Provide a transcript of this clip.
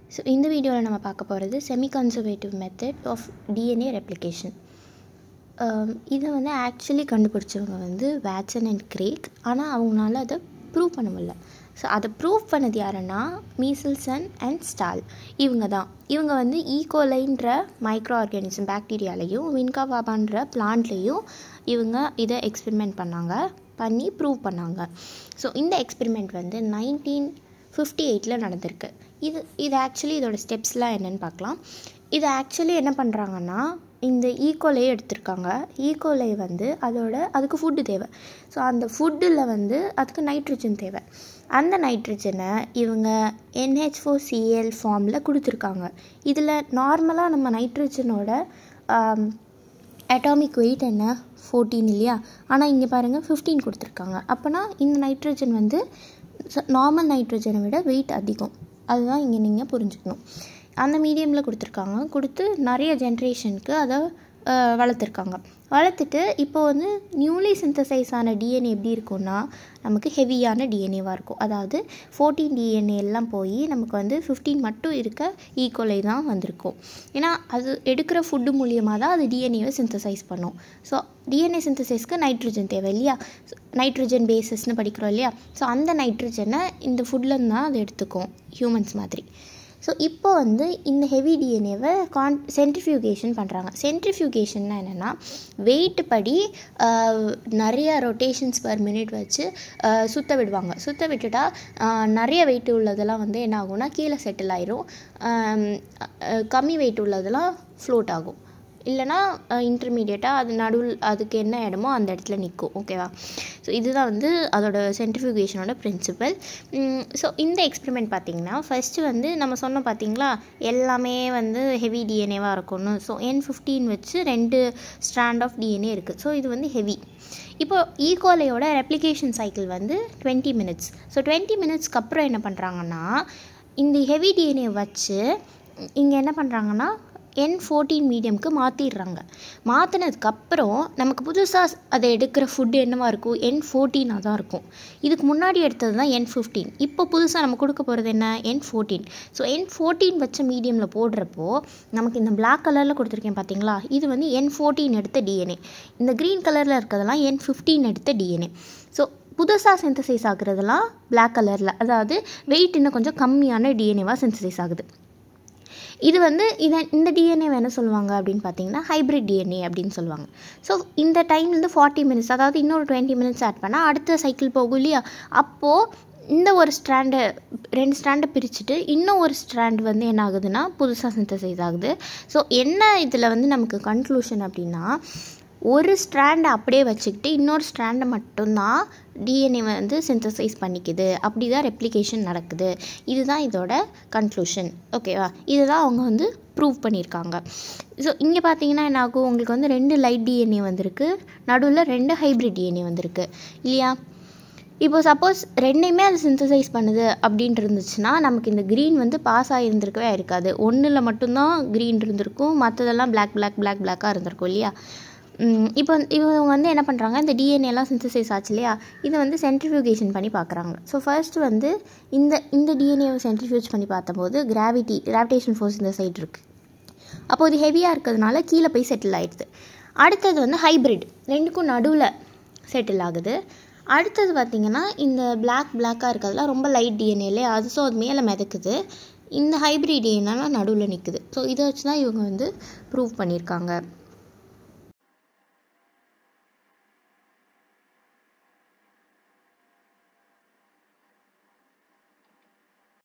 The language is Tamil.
ஸோ இந்த வீடியோவில் நம்ம பார்க்க போகிறது semi conservative method of DNA replication இதை வந்து ஆக்சுவலி கண்டுபிடிச்சவங்க வந்து வேட்சன் அண்ட் கிரேக் ஆனால் அவங்களால அதை ப்ரூவ் பண்ண முடியல ஸோ அதை ப்ரூவ் பண்ணது யாருன்னா மீசல்சன் அண்ட் ஸ்டால் இவங்க தான் இவங்க வந்து ஈகோலைன்ற மைக்ரோ ஆர்கானிசம் பாக்டீரியாலையும் வின்காபாபான்ற பிளான்ட்லேயும் இவங்க இதை எக்ஸ்பெரிமெண்ட் பண்ணாங்க பண்ணி ப்ரூவ் பண்ணாங்க ஸோ இந்த எக்ஸ்பெரிமெண்ட் வந்து நைன்டீன் ஃபிஃப்டி எயிட்டில் நடந்திருக்கு இது இது ஆக்சுவலி இதோட ஸ்டெப்ஸ்லாம் என்னென்னு பார்க்கலாம் இது ஆக்சுவலி என்ன பண்ணுறாங்கன்னா இந்த ஈகோலை எடுத்திருக்காங்க ஈகோலை வந்து அதோட அதுக்கு ஃபுட்டு தேவை ஸோ அந்த ஃபுட்டில் வந்து அதுக்கு நைட்ரஜன் தேவை அந்த நைட்ரஜனை இவங்க என்ஹெச் ஃபோர் சிஎல் ஃபார்மில் கொடுத்துருக்காங்க இதில் நார்மலாக நம்ம நைட்ரஜனோட அட்டாமிக் வெயிட் என்ன ஃபோர்டீன் இல்லையா ஆனால் இங்கே பாருங்கள் ஃபிஃப்டீன் கொடுத்துருக்காங்க அப்போனா இந்த நைட்ரஜன் வந்து நார்மல் நைட்ரஜனை விட வெயிட் அதிகம் அதுதான் இங்கே நீங்கள் புரிஞ்சுக்கணும் அந்த மீடியமில் கொடுத்துருக்காங்க கொடுத்து நிறைய ஜென்ரேஷனுக்கு அதை வளர்த்துருக்காங்க வளர்த்துட்டு இப்போ வந்து நியூலி சிந்தசைஸ் ஆன டிஎன்ஏ எப்படி இருக்கும்னா நமக்கு ஹெவியான டிஎன்ஏவாக இருக்கும் அதாவது ஃபோர்டீன் டிஎன்ஏ எல்லாம் போய் நமக்கு வந்து ஃபிஃப்டீன் மட்டும் இருக்க ஈக்குவலை தான் வந்திருக்கும் ஏன்னா அது எடுக்கிற ஃபுட்டு மூலியமாக தான் அது டிஎன்ஏவை சிந்தசைஸ் பண்ணும் ஸோ டிஎன்ஏ சிந்தசைஸ்க்கு நைட்ரஜன் தேவை இல்லையா நைட்ரஜன் பேசஸ்னு படிக்கிறோம் இல்லையா ஸோ அந்த நைட்ரஜனை இந்த ஃபுட்லேருந்து தான் அது எடுத்துக்கும் ஹியூமன்ஸ் மாதிரி ஸோ இப்போ வந்து இந்த ஹெவி டிஎன்ஏவை கான் சென்ட்ரிஃபியூகேஷன் பண்ணுறாங்க சென்ட்ரிஃபியூகேஷன்னா என்னென்னா வெயிட் படி நிறைய ரொட்டேஷன்ஸ் பர் மினிட் வச்சு சுற்ற விடுவாங்க சுற்ற விட்டுட்டா நிறைய வெயிட் உள்ளதெல்லாம் வந்து என்ன ஆகும்னா கீழே செட்டில் ஆயிரும் கம்மி வெயிட் உள்ளதெல்லாம் ஃப்ளோட் ஆகும் இல்லைனா இன்டர்மீடியட்டாக அது நடுவில் அதுக்கு என்ன இடமோ அந்த இடத்துல நிற்கும் ஓகேவா ஸோ இதுதான் வந்து அதோட சென்ட்ரிஃபியூகேஷனோட பிரின்சிபல் ஸோ இந்த எக்ஸ்பெரிமெண்ட் பார்த்திங்கன்னா ஃபஸ்ட்டு வந்து நம்ம சொன்னோம் பார்த்தீங்களா எல்லாமே வந்து ஹெவி டிஎன்ஏவாக இருக்கணும் ஸோ என் ஃபிஃப்டீன் வச்சு ரெண்டு ஸ்ட்ராண்ட் ஆஃப் டிஎன்ஏ இருக்குது ஸோ இது வந்து ஹெவி இப்போ ஈகோலையோட ரெப்ளிகேஷன் சைக்கிள் வந்து டுவெண்ட்டி மினிட்ஸ் ஸோ டுவெண்ட்டி மினிட்ஸ்க்கு அப்புறம் என்ன பண்ணுறாங்கன்னா இந்த ஹெவி டிஎன்ஏ வச்சு இங்கே என்ன பண்ணுறாங்கன்னா என் ஃபோர்டீன் மீடியம்க்கு மாற்றிடுறாங்க மாற்றினதுக்கப்புறம் நமக்கு புதுசாக அதை எடுக்கிற ஃபுட்டு என்னவாக இருக்கும் என் ஃபோர்டீனாக தான் இருக்கும் இதுக்கு முன்னாடி எடுத்தது தான் என் ஃபிஃப்டீன் இப்போ புதுசாக நம்ம கொடுக்க போகிறது என்ன N fourteen so N fourteen வச்ச மீடியமில் போடுறப்போ நமக்கு இந்த பிளாக் கலரில் கொடுத்துருக்கேன் பார்த்தீங்களா இது வந்து என் ஃபோர்டீன் எடுத்த டிஎன்ஏ இந்த க்ரீன் கலரில் இருக்கிறதெல்லாம் என் ஃபிஃப்டீன் எடுத்த டிஎன்ஏ ஸோ புதுசாக சிந்தசைஸ் ஆகுறதெல்லாம் பிளாக் கலரில் அதாவது வெயிட் இன்னும் கொஞ்சம் கம்மியான டிஎன்ஏவாக சிந்தசைஸ் ஆகுது இது வந்து இதை இந்த டிஎன்ஏ என்ன சொல்லுவாங்க அப்படின்னு பார்த்தீங்கன்னா ஹைப்ரிட் டிஎன்ஏ அப்படின்னு சொல்லுவாங்க ஸோ இந்த டைம்லேருந்து ஃபார்ட்டி மினிட்ஸ் அதாவது இன்னொரு டுவெண்ட்டி மினிட்ஸ் ஆட் பண்ணால் அடுத்த சைக்கிள் போகும் இல்லையா அப்போது இந்த ஒரு ஸ்ட்ராண்டை ரெண்டு ஸ்ட்ராண்டை பிரிச்சுட்டு இன்னும் ஒரு ஸ்ட்ராண்ட் வந்து என்ன ஆகுதுன்னா புதுசாக சிந்தசைஸ் ஆகுது ஸோ என்ன இதில் வந்து நமக்கு கன்க்ளூஷன் அப்படின்னா ஒரு ஸ்ட்ராண்டை அப்படியே வச்சுக்கிட்டு இன்னொரு ஸ்ட்ராண்டை மட்டும்தான் டிஎன்ஏ வந்து சிந்தசைஸ் பண்ணிக்குது அப்படி தான் ரெப்ளிகேஷன் நடக்குது இதுதான் இதோட கன்க்ளூஷன் ஓகேவா இதுதான் அவங்க வந்து ப்ரூவ் பண்ணியிருக்காங்க ஸோ இங்கே பார்த்தீங்கன்னா என்ன ஆகும் உங்களுக்கு வந்து ரெண்டு லைட் டிஎன்ஏ வந்திருக்கு நடுவில் ரெண்டு ஹைப்ரிட் டிஎன்ஏ வந்திருக்கு இல்லையா இப்போ சப்போஸ் ரெண்டையுமே அது சிந்தசைஸ் பண்ணுது அப்படின்ட்டு இருந்துச்சுன்னா நமக்கு இந்த க்ரீன் வந்து பாஸ் ஆகியிருந்திருக்கவே இருக்காது ஒன்றில் மட்டும்தான் க்ரீன் இருந்திருக்கும் மற்றதெல்லாம் பிளாக் பிளாக் பிளாக் பிளாக்காக இருந்திருக்கும் இல்லையா இப்போ இவங்க வந்து என்ன பண்ணுறாங்க இந்த டிஎன்ஏலாம் சிந்தசைஸ் ஆச்சு இல்லையா இதை வந்து சென்ட்ரிஃபியூகேஷன் பண்ணி பார்க்குறாங்க ஸோ ஃபர்ஸ்ட் வந்து இந்த இந்த டிஎன்ஏவை சென்ட்ரிஃபியூஜ் பண்ணி பார்த்தபோது கிராவிட்டி கிராவிடேஷன் ஃபோர்ஸ் இந்த சைடு இருக்குது அப்போ இது ஹெவியாக இருக்கிறதுனால கீழே போய் செட்டில் ஆகிடுது அடுத்தது வந்து ஹைப்ரிட் ரெண்டுக்கும் நடுவில் செட்டில் ஆகுது அடுத்தது பார்த்திங்கன்னா இந்த பிளாக் பிளாக்காக இருக்கிறதுலாம் ரொம்ப லைட் டிஎன்ஏலே அது ஸோ அது மேலே மிதக்குது இந்த ஹைப்ரிட் டிஎன்ஏலாம் நடுவில் நிற்குது ஸோ இதை வச்சு தான் இவங்க வந்து ப்ரூவ் பண்ணியிருக்காங்க